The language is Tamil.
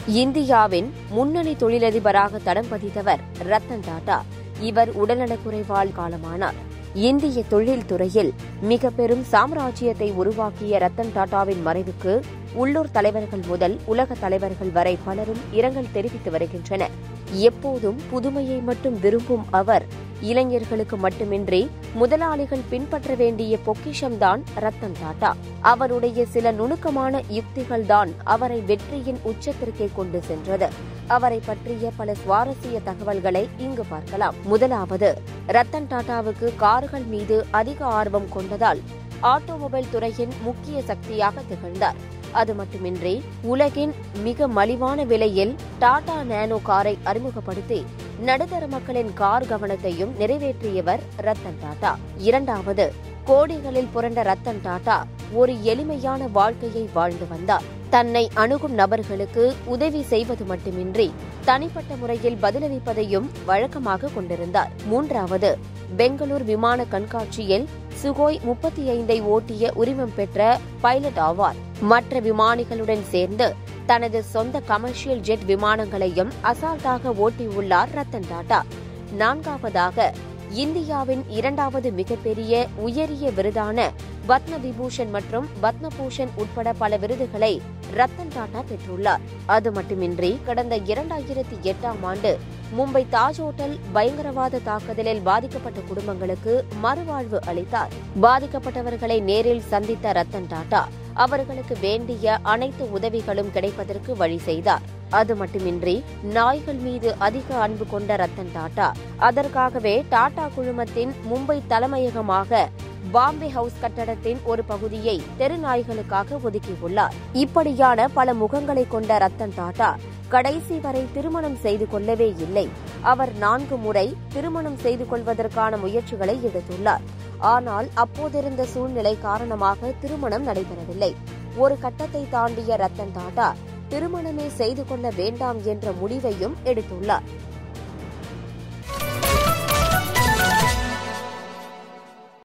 இந்தியாவின் முன்னணி தொழிலதிபராக தடம் பதித்தவர் ரத்தன் டாடா இவர் உடல்நலக்குறைவால் காலமானார் இந்திய தொழில்துறையில் மிக பெரும் சாம்ராஜ்யத்தை உருவாக்கிய ரத்தன் டாடாவின் மறைவுக்கு உள்ளூர் தலைவர்கள் முதல் உலக தலைவர்கள் வரை பலரும் இரங்கல் தெரிவித்து வருகின்றனர் எப்போதும் புதுமையை மட்டும் விரும்பும் அவர் இளைஞர்களுக்கு மட்டுமின்றி முதலாளிகள் பின்பற்ற வேண்டிய பொக்கிஷம்தான் ரத்தன் டாடா அவருடைய சில நுணுக்கமான யுக்திகள்தான் அவரை வெற்றியின் உச்சத்திற்கே கொண்டு சென்றது அவரை பற்றிய பல சுவாரஸ்ய தகவல்களை இங்கு பார்க்கலாம் முதலாவது ரத்தன் டாடாவுக்கு கார்கள் மீது அதிக ஆர்வம் கொண்டதால் ஆட்டோமொபைல் துறையின் முக்கிய சக்தியாக திகழ்ந்தார் அது மட்டுமின்றி உலகின் மிக மலிவான விலையில் டாடா நேனோ காரை அறிமுகப்படுத்தி நடுத்தர மக்களின் கார் கவனத்தையும் நிறைவேற்றியவர் ரத்தன் டாடா இரண்டாவது கோடிகளில் புரண்ட ரத்தன் டாடா ஒரு எளிமையான வாழ்க்கையை வாழ்ந்து வந்தார் தன்னை அணுகும் நபர்களுக்கு உதவி செய்வது மட்டுமின்றி தனிப்பட்ட முறையில் பதிலளிப்பதையும் வழக்கமாக கொண்டிருந்தார் மூன்றாவது பெங்களூர் விமான கண்காட்சியில் சுகோய் முப்பத்தி ஐந்தை ஓட்டிய உரிமம் பெற்ற பைலட் ஆவார் மற்ற விமானிகளுடன் சேர்ந்து தனது சொந்த கமர்ஷியல் ஜெட் விமானங்களையும் அசால்ட்டாக ஓட்டியுள்ளார் ரத்தன் டாடா நான்காவதாக இந்தியாவின் இரண்டாவது மிகப்பெரிய உயரிய விருதான பத்ம விபூஷன் மற்றும் பத்மபூஷன் உட்பட பல விருதுகளை ரத்தன் டாடா பெற்றுள்ளார் அது மட்டுமின்றி கடந்த இரண்டாயிரத்தி எட்டாம் ஆண்டு மும்பை தாஜ் ஹோட்டல் பயங்கரவாத தாக்குதலில் பாதிக்கப்பட்ட குடும்பங்களுக்கு மறுவாழ்வு அளித்தார் பாதிக்கப்பட்டவர்களை நேரில் சந்தித்த ரத்தன் டாடா அவர்களுக்கு வேண்டிய அனைத்து உதவிகளும் கிடைப்பதற்கு வழி செய்தார் அது மட்டுமின்றி நாய்கள் மீது அதிக அன்பு கொண்ட ரத்தன் டாடா அதற்காகவே டாடா குழுமத்தின் மும்பை தலைமையகமாக பாம்பே ஹவுஸ் கட்டடத்தின் ஒரு பகுதியை தெரு நாய்களுக்காக ஒதுக்கியுள்ளார் இப்படியான பல முகங்களை கொண்ட ரத்தன் டாடா கடைசி வரை திருமணம் செய்து கொள்ளவே இல்லை அவர் நான்கு முறை திருமணம் செய்து கொள்வதற்கான முயற்சிகளை எடுத்துள்ளார் ஆனால் அப்போதிருந்த சூழ்நிலை காரணமாக திருமணம் நடைபெறவில்லை ஒரு கட்டத்தை தாண்டிய ரத்தன் டாடா திருமணமே செய்து கொள்ள வேண்டாம் என்ற முடிவையும் எடுத்துள்ளார்